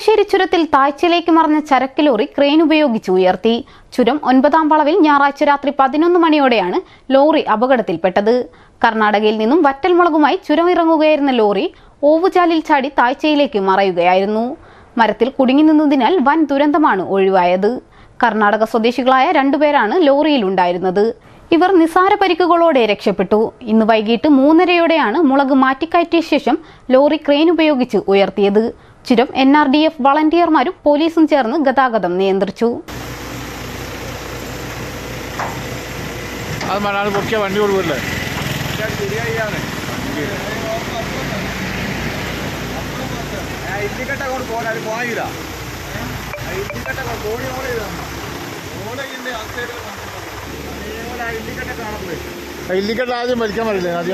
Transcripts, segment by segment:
താമരശ്ശേരി ചുരത്തിൽ താഴ്ചയിലേക്ക് മറഞ്ഞ ചരക്ക് ലോറി ക്രെയിൻ ഉപയോഗിച്ച് ഉയർത്തി ചുരം ഒൻപതാം വളവിൽ ഞായറാഴ്ച രാത്രി പതിനൊന്ന് മണിയോടെയാണ് ലോറി അപകടത്തിൽപ്പെട്ടത് കർണാടകയിൽ നിന്നും വറ്റൽമുളകുമായി ചുരം ഇറങ്ങുകയായിരുന്ന ലോറി ഓവുചാലിൽ ചാടി താഴ്ചയിലേക്ക് മറയുകയായിരുന്നു മരത്തിൽ കുടുങ്ങി നിന്നതിനാൽ വൻ ദുരന്തമാണ് ഒഴിവായത് കർണാടക സ്വദേശികളായ രണ്ടുപേരാണ് ലോറിയിൽ ഉണ്ടായിരുന്നത് ഇവർ നിസാര പരിക്കുകളോടെ രക്ഷപ്പെട്ടു ഇന്ന് വൈകിട്ട് മൂന്നരയോടെയാണ് മുളക് മാറ്റിക്കയറ്റിയ ശേഷം ലോറി ക്രെയിൻ ഉപയോഗിച്ച് ഉയർത്തിയത് ചുരം എൻ ആർ ഡി എഫ് വളണ്ടിയർമാരും പോലീസും ചേർന്ന് ഗതാഗതം നിയന്ത്രിച്ചു അത് മലയാളി പൊക്കിയ വണ്ടി കൊടുക്കില്ലേ ഇല്ലിക്കട്ട കൊണ്ട് പോരാ അത് പോയില്ല ഇല്ലിക്കട്ട കൊണ്ട് കോഴി ഓടെ ഓടകിന്റെ ഇല്ലിക്കട്ട കാണുന്നത് ഇല്ലിക്കട്ട് ആദ്യം വലിക്കാൻ പറയില്ലേ ആദ്യം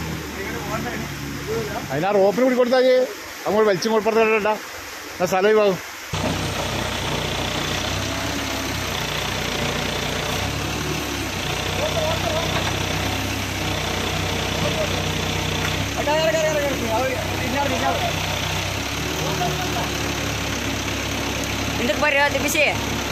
അതിനാ റോപ്പിന് കൂടി കൊടുത്താൽ അങ്ങോട്ട് വലിച്ചും കൊടുപ്പുറത്തേണ്ട ആ സ്ഥലം ഒഴിവാകും Untuk pada TPC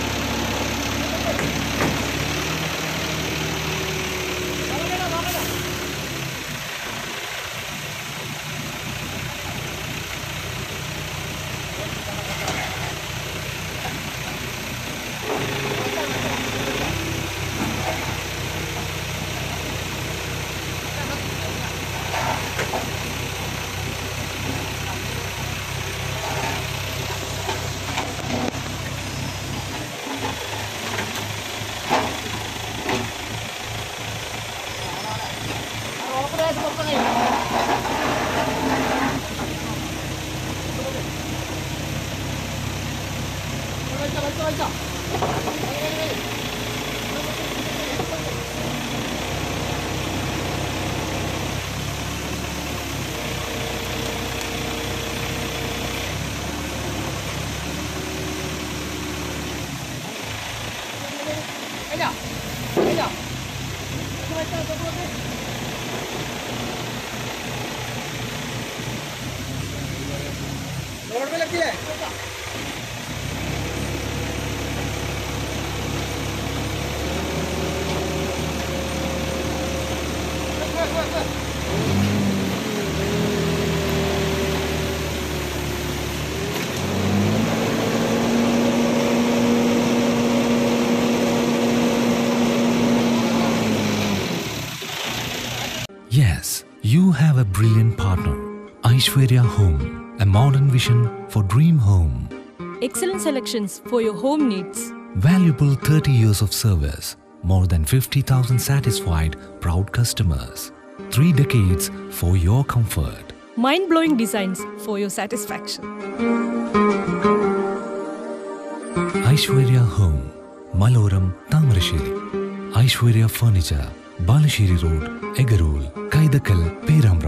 റോഡിലെത്തിയേ Yes, you have a brilliant partner. Aishwarya Home, a modern vision for dream home. Excellent selections for your home needs. Valuable 30 years of service, more than 50,000 satisfied, proud customers. Three decades for your comfort. Mind blowing designs for your satisfaction. Aishwarya Home, Maloram, Tamarashiri. Aishwarya Furniture, Balashiri Road, Egarul, Kaidakal, Perambra.